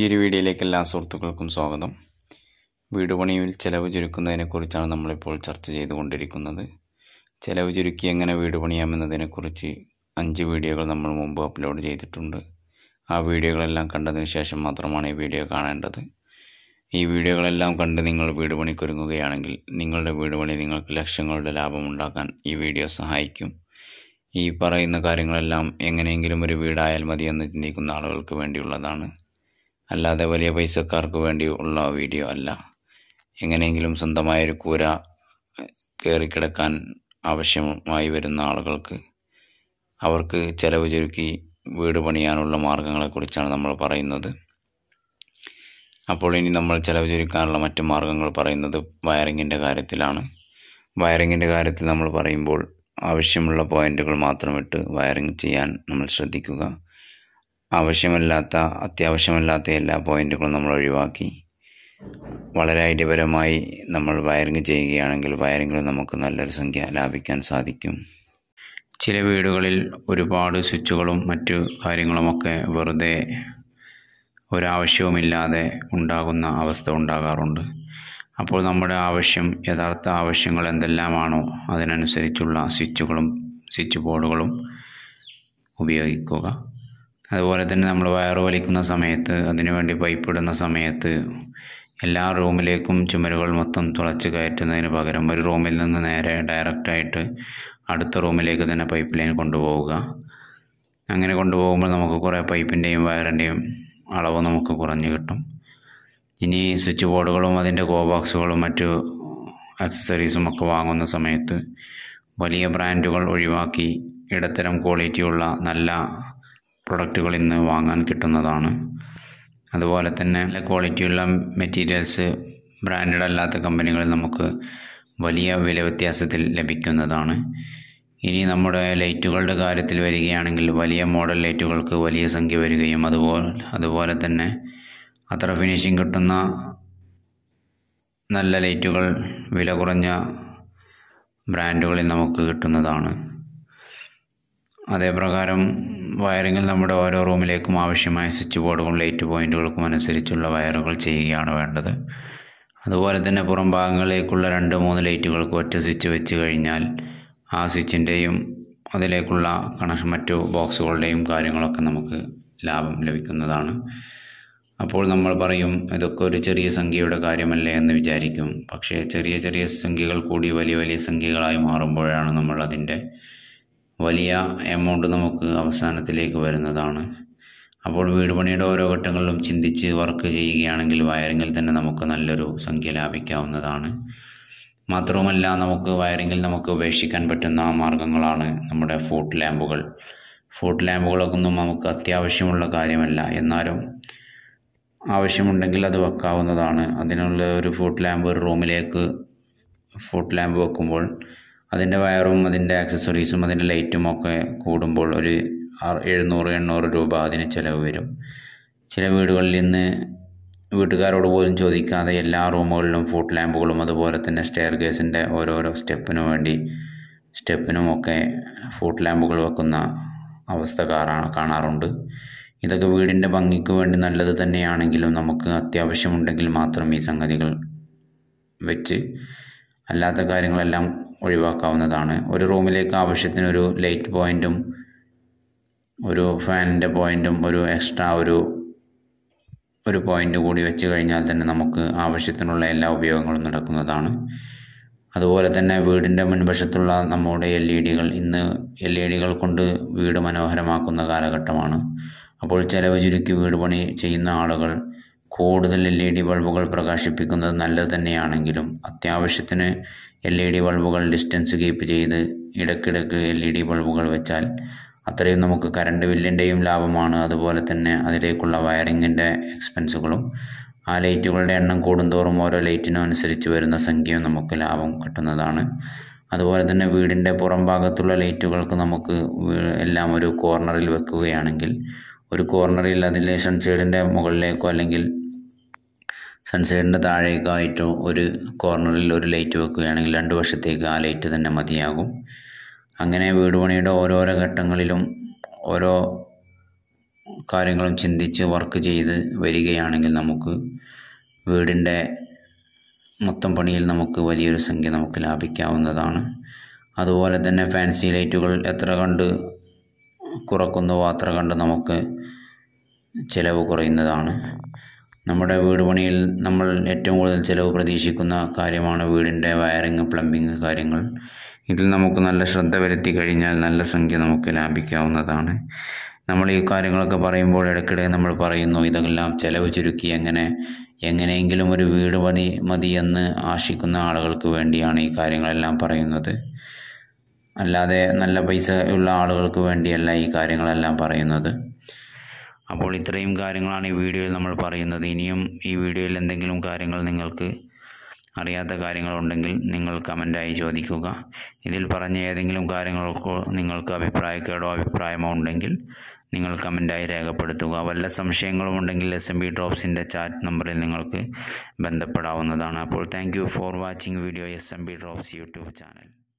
പുതിയൊരു വീഡിയോയിലേക്ക് എല്ലാ സുഹൃത്തുക്കൾക്കും സ്വാഗതം വീട് പണിയിൽ ചിലവ് ചുരുക്കുന്നതിനെക്കുറിച്ചാണ് നമ്മളിപ്പോൾ ചർച്ച ചെയ്തുകൊണ്ടിരിക്കുന്നത് ചിലവ് ചുരുക്കി എങ്ങനെ വീട് പണിയാമെന്നതിനെക്കുറിച്ച് അഞ്ച് വീഡിയോകൾ നമ്മൾ മുമ്പ് അപ്ലോഡ് ചെയ്തിട്ടുണ്ട് ആ വീഡിയോകളെല്ലാം കണ്ടതിന് ശേഷം മാത്രമാണ് ഈ വീഡിയോ കാണേണ്ടത് ഈ വീഡിയോകളെല്ലാം കണ്ട് നിങ്ങൾ വീട് പണിക്കൊരുങ്ങുകയാണെങ്കിൽ നിങ്ങളുടെ വീട് പണി നിങ്ങൾക്ക് ലക്ഷങ്ങളുടെ ലാഭമുണ്ടാക്കാൻ ഈ വീഡിയോ സഹായിക്കും ഈ പറയുന്ന കാര്യങ്ങളെല്ലാം എങ്ങനെയെങ്കിലും ഒരു വീടായാൽ മതിയെന്ന് ചിന്തിക്കുന്ന ആളുകൾക്ക് വേണ്ടിയുള്ളതാണ് അല്ലാതെ വലിയ പൈസക്കാർക്ക് വേണ്ടി ഉള്ള വീഡിയോ അല്ല എങ്ങനെയെങ്കിലും സ്വന്തമായൊരു കൂര കയറിക്കിടക്കാൻ ആവശ്യമായി വരുന്ന ആളുകൾക്ക് അവർക്ക് ചെലവ് ചുരുക്കി വീട് പണിയാനുള്ള മാർഗങ്ങളെക്കുറിച്ചാണ് നമ്മൾ പറയുന്നത് അപ്പോൾ ഇനി നമ്മൾ ചെലവ് ചുരുക്കാനുള്ള മറ്റു മാർഗങ്ങൾ പറയുന്നത് വയറിങ്ങിൻ്റെ കാര്യത്തിലാണ് വയറിങ്ങിൻ്റെ കാര്യത്തിൽ നമ്മൾ പറയുമ്പോൾ ആവശ്യമുള്ള പോയിന്റുകൾ മാത്രമിട്ട് വയറിങ് ചെയ്യാൻ നമ്മൾ ശ്രദ്ധിക്കുക ആവശ്യമില്ലാത്ത അത്യാവശ്യമല്ലാത്ത എല്ലാ പോയിന്റുകളും നമ്മൾ ഒഴിവാക്കി വളരെ ഐഡിയപരമായി നമ്മൾ വയറിങ് ചെയ്യുകയാണെങ്കിൽ വയറിങ്ങിൽ നമുക്ക് നല്ലൊരു സംഖ്യ ലാഭിക്കാൻ സാധിക്കും ചില വീടുകളിൽ ഒരുപാട് സ്വിച്ചുകളും മറ്റു കാര്യങ്ങളുമൊക്കെ വെറുതെ ഒരാവശ്യവുമില്ലാതെ ഉണ്ടാകുന്ന അവസ്ഥ ഉണ്ടാകാറുണ്ട് അപ്പോൾ നമ്മുടെ ആവശ്യം യഥാർത്ഥ ആവശ്യങ്ങൾ എന്തെല്ലാമാണോ അതിനനുസരിച്ചുള്ള സ്വിച്ചുകളും സ്വിച്ച് ബോർഡുകളും ഉപയോഗിക്കുക അതുപോലെ തന്നെ നമ്മൾ വയർ വലിക്കുന്ന സമയത്ത് അതിനുവേണ്ടി പൈപ്പ് ഇടുന്ന സമയത്ത് എല്ലാ റൂമിലേക്കും ചുമരുകൾ മൊത്തം തുളച്ച് കയറ്റുന്നതിന് പകരം ഒരു റൂമിൽ നിന്ന് നേരെ ഡയറക്റ്റായിട്ട് അടുത്ത റൂമിലേക്ക് തന്നെ പൈപ്പ് ലൈൻ കൊണ്ടുപോവുക അങ്ങനെ കൊണ്ടുപോകുമ്പോൾ നമുക്ക് കുറേ പൈപ്പിൻ്റെയും വയറിൻ്റെയും അളവ് നമുക്ക് കുറഞ്ഞു കിട്ടും ഇനി സ്വിച്ച് ബോർഡുകളും അതിൻ്റെ ഗോ ബോക്സുകളും മറ്റു ആക്സസറീസും ഒക്കെ വാങ്ങുന്ന സമയത്ത് വലിയ ബ്രാൻഡുകൾ ഒഴിവാക്കി ഇടത്തരം ക്വാളിറ്റിയുള്ള നല്ല പ്രൊഡക്റ്റുകൾ ഇന്ന് വാങ്ങാൻ കിട്ടുന്നതാണ് അതുപോലെ തന്നെ നല്ല ക്വാളിറ്റിയുള്ള മെറ്റീരിയൽസ് ബ്രാൻഡഡ് അല്ലാത്ത കമ്പനികളിൽ നമുക്ക് വലിയ വില വ്യത്യാസത്തിൽ ലഭിക്കുന്നതാണ് ഇനി നമ്മുടെ ലൈറ്റുകളുടെ കാര്യത്തിൽ വരികയാണെങ്കിൽ വലിയ മോഡൽ ലൈറ്റുകൾക്ക് വലിയ സംഖ്യ വരികയും അതുപോലെ അതുപോലെ തന്നെ അത്ര ഫിനിഷിംഗ് കിട്ടുന്ന നല്ല ലൈറ്റുകൾ വില കുറഞ്ഞ ബ്രാൻഡുകളിൽ നമുക്ക് കിട്ടുന്നതാണ് അതേപ്രകാരം വയറിങ്ങിൽ നമ്മുടെ ഓരോ റൂമിലേക്കും ആവശ്യമായ സ്വിച്ച് ബോർഡുകളും ലൈറ്റ് പോയിൻറ്റുകൾക്കും അനുസരിച്ചുള്ള വയറുകൾ ചെയ്യുകയാണ് വേണ്ടത് അതുപോലെ തന്നെ പുറം ഭാഗങ്ങളിലേക്കുള്ള രണ്ട് മൂന്ന് ലൈറ്റുകൾക്ക് ഒറ്റ സ്വിച്ച് വെച്ച് കഴിഞ്ഞാൽ ആ സ്വിച്ചിൻ്റെയും അതിലേക്കുള്ള കണക്ഷൻ മറ്റു ബോക്സുകളുടെയും കാര്യങ്ങളൊക്കെ നമുക്ക് ലാഭം ലഭിക്കുന്നതാണ് അപ്പോൾ നമ്മൾ പറയും ഇതൊക്കെ ഒരു ചെറിയ സംഖ്യയുടെ കാര്യമല്ലേ എന്ന് വിചാരിക്കും പക്ഷേ ചെറിയ ചെറിയ സംഖ്യകൾ കൂടി വലിയ വലിയ സംഖ്യകളായി മാറുമ്പോഴാണ് നമ്മൾ അതിൻ്റെ വലിയ എമൗണ്ട് നമുക്ക് അവസാനത്തിലേക്ക് വരുന്നതാണ് അപ്പോൾ വീട് പണിയുടെ ഓരോ ഘട്ടങ്ങളിലും ചിന്തിച്ച് വർക്ക് ചെയ്യുകയാണെങ്കിൽ വയറിങ്ങിൽ തന്നെ നമുക്ക് നല്ലൊരു സംഖ്യ ലാഭിക്കാവുന്നതാണ് മാത്രവുമല്ല നമുക്ക് വയറിങ്ങിൽ നമുക്ക് ഉപേക്ഷിക്കാൻ പറ്റുന്ന മാർഗങ്ങളാണ് നമ്മുടെ ഫൂട്ട് ലാമ്പുകൾ ഫൂട്ട് ലാമ്പുകളൊക്കെ ഒന്നും നമുക്ക് അത്യാവശ്യമുള്ള കാര്യമല്ല എന്നാലും ആവശ്യമുണ്ടെങ്കിൽ അത് വെക്കാവുന്നതാണ് അതിനുള്ള ഒരു ഫൂട്ട് ലാമ്പ് ഒരു റൂമിലേക്ക് ഫൂട്ട് ലാമ്പ് വെക്കുമ്പോൾ അതിൻ്റെ വയറും അതിൻ്റെ ആക്സസറീസും അതിൻ്റെ ലൈറ്റും ഒക്കെ കൂടുമ്പോൾ ഒരു എഴുന്നൂറ് എണ്ണൂറ് രൂപ അതിന് ചിലവ് വരും ചില വീടുകളിൽ ഇന്ന് വീട്ടുകാരോട് പോലും ചോദിക്കാതെ എല്ലാ റൂമുകളിലും ഫൂട്ട് ലാമ്പുകളും അതുപോലെ തന്നെ സ്റ്റെയർ കേസിൻ്റെ ഓരോരോ സ്റ്റെപ്പിനു വേണ്ടി സ്റ്റെപ്പിനുമൊക്കെ ഫൂട്ട് ലാമ്പുകൾ വെക്കുന്ന അവസ്ഥ കാണാ കാണാറുണ്ട് ഇതൊക്കെ വീടിൻ്റെ ഭംഗിക്ക് വേണ്ടി നല്ലത് തന്നെയാണെങ്കിലും നമുക്ക് അത്യാവശ്യമുണ്ടെങ്കിൽ മാത്രം ഈ സംഗതികൾ വെച്ച് അല്ലാത്ത കാര്യങ്ങളെല്ലാം ഒഴിവാക്കാവുന്നതാണ് ഒരു റൂമിലേക്ക് ആവശ്യത്തിനൊരു ലൈറ്റ് പോയിൻറ്റും ഒരു ഫാനിൻ്റെ പോയിൻറ്റും ഒരു എക്സ്ട്രാ ഒരു ഒരു പോയിൻ്റ് കൂടി വെച്ച് കഴിഞ്ഞാൽ തന്നെ നമുക്ക് ആവശ്യത്തിനുള്ള എല്ലാ ഉപയോഗങ്ങളും നടക്കുന്നതാണ് അതുപോലെ തന്നെ വീടിൻ്റെ മുൻവശത്തുള്ള നമ്മുടെ എൽ ഇ ഡികൾ ഇന്ന് എൽ ഇ ഡികൾ കൊണ്ട് വീട് മനോഹരമാക്കുന്ന കാലഘട്ടമാണ് അപ്പോൾ ചിലവ് ചുരുക്കി വീട് പണി ചെയ്യുന്ന ആളുകൾ കൂടുതൽ എൽ ഇ ഡി ബൾബുകൾ പ്രകാശിപ്പിക്കുന്നത് നല്ലത് തന്നെയാണെങ്കിലും അത്യാവശ്യത്തിന് എൽ ഇ ഡി ബൾബുകൾ ഡിസ്റ്റൻസ് കീപ്പ് ചെയ്ത് ഇടയ്ക്കിടയ്ക്ക് എൽ ഇ ഡി ബൾബുകൾ വെച്ചാൽ അത്രയും നമുക്ക് കറണ്ട് ബില്ലിൻ്റെയും ലാഭമാണ് അതുപോലെ തന്നെ അതിലേക്കുള്ള വയറിങ്ങിൻ്റെ എക്സ്പെൻസുകളും ആ ലൈറ്റുകളുടെ എണ്ണം കൂടുന്തോറും ഓരോ ലൈറ്റിനും അനുസരിച്ച് വരുന്ന സംഖ്യയും നമുക്ക് ലാഭം കിട്ടുന്നതാണ് അതുപോലെ തന്നെ വീടിൻ്റെ പുറം ഭാഗത്തുള്ള ലൈറ്റുകൾക്ക് നമുക്ക് എല്ലാം ഒരു കോർണറിൽ വെക്കുകയാണെങ്കിൽ ഒരു കോർണറിൽ അതിലെ സൺസൈഡിൻ്റെ മുകളിലേക്കോ അല്ലെങ്കിൽ സൺസൈഡിൻ്റെ താഴേക്കോ ആയിട്ടോ ഒരു കോർണറിൽ ഒരു ലൈറ്റ് വെക്കുകയാണെങ്കിൽ രണ്ട് വശത്തേക്ക് ആ ലൈറ്റ് തന്നെ മതിയാകും അങ്ങനെ വീട് പണിയുടെ ഓരോരോ ഘട്ടങ്ങളിലും ഓരോ കാര്യങ്ങളും ചിന്തിച്ച് വർക്ക് ചെയ്ത് വരികയാണെങ്കിൽ നമുക്ക് വീടിൻ്റെ മൊത്തം പണിയിൽ നമുക്ക് വലിയൊരു സംഖ്യ നമുക്ക് ലാഭിക്കാവുന്നതാണ് അതുപോലെ തന്നെ ഫാൻസി ലൈറ്റുകൾ എത്ര കണ്ട് കുറക്കുന്നുവോ അത്ര കണ്ട് നമുക്ക് ചിലവ് കുറയുന്നതാണ് നമ്മുടെ വീട് പണിയിൽ നമ്മൾ ഏറ്റവും കൂടുതൽ ചിലവ് പ്രതീക്ഷിക്കുന്ന കാര്യമാണ് വീടിൻ്റെ വയറിങ് പ്ലംബിങ് കാര്യങ്ങൾ ഇതിൽ നമുക്ക് നല്ല ശ്രദ്ധ വരുത്തി കഴിഞ്ഞാൽ നല്ല സംഖ്യ നമുക്ക് ലാഭിക്കാവുന്നതാണ് നമ്മൾ ഈ കാര്യങ്ങളൊക്കെ പറയുമ്പോൾ ഇടയ്ക്കിടെ നമ്മൾ പറയുന്നു ഇതെല്ലാം ചിലവ് ചുരുക്കി എങ്ങനെ എങ്ങനെയെങ്കിലും ഒരു വീട് പണി മതി എന്ന് ആശിക്കുന്ന ആളുകൾക്ക് വേണ്ടിയാണ് ഈ കാര്യങ്ങളെല്ലാം പറയുന്നത് അല്ലാതെ നല്ല പൈസ ഉള്ള ആളുകൾക്ക് വേണ്ടിയല്ല ഈ കാര്യങ്ങളെല്ലാം പറയുന്നത് അപ്പോൾ ഇത്രയും കാര്യങ്ങളാണ് ഈ വീഡിയോയിൽ നമ്മൾ പറയുന്നത് ഇനിയും ഈ വീഡിയോയിൽ എന്തെങ്കിലും കാര്യങ്ങൾ നിങ്ങൾക്ക് അറിയാത്ത കാര്യങ്ങളുണ്ടെങ്കിൽ നിങ്ങൾ കമൻ്റായി ചോദിക്കുക ഇതിൽ പറഞ്ഞ ഏതെങ്കിലും കാര്യങ്ങൾക്കോ നിങ്ങൾക്ക് അഭിപ്രായക്കേടോ അഭിപ്രായമോ ഉണ്ടെങ്കിൽ നിങ്ങൾ കമൻ്റായി രേഖപ്പെടുത്തുക വല്ല സംശയങ്ങളും ഉണ്ടെങ്കിൽ എസ് എം ബി ഡ്രോപ്സിൻ്റെ ചാറ്റ് നമ്പറിൽ നിങ്ങൾക്ക് ബന്ധപ്പെടാവുന്നതാണ് അപ്പോൾ thank you for watching video S M B drops YouTube channel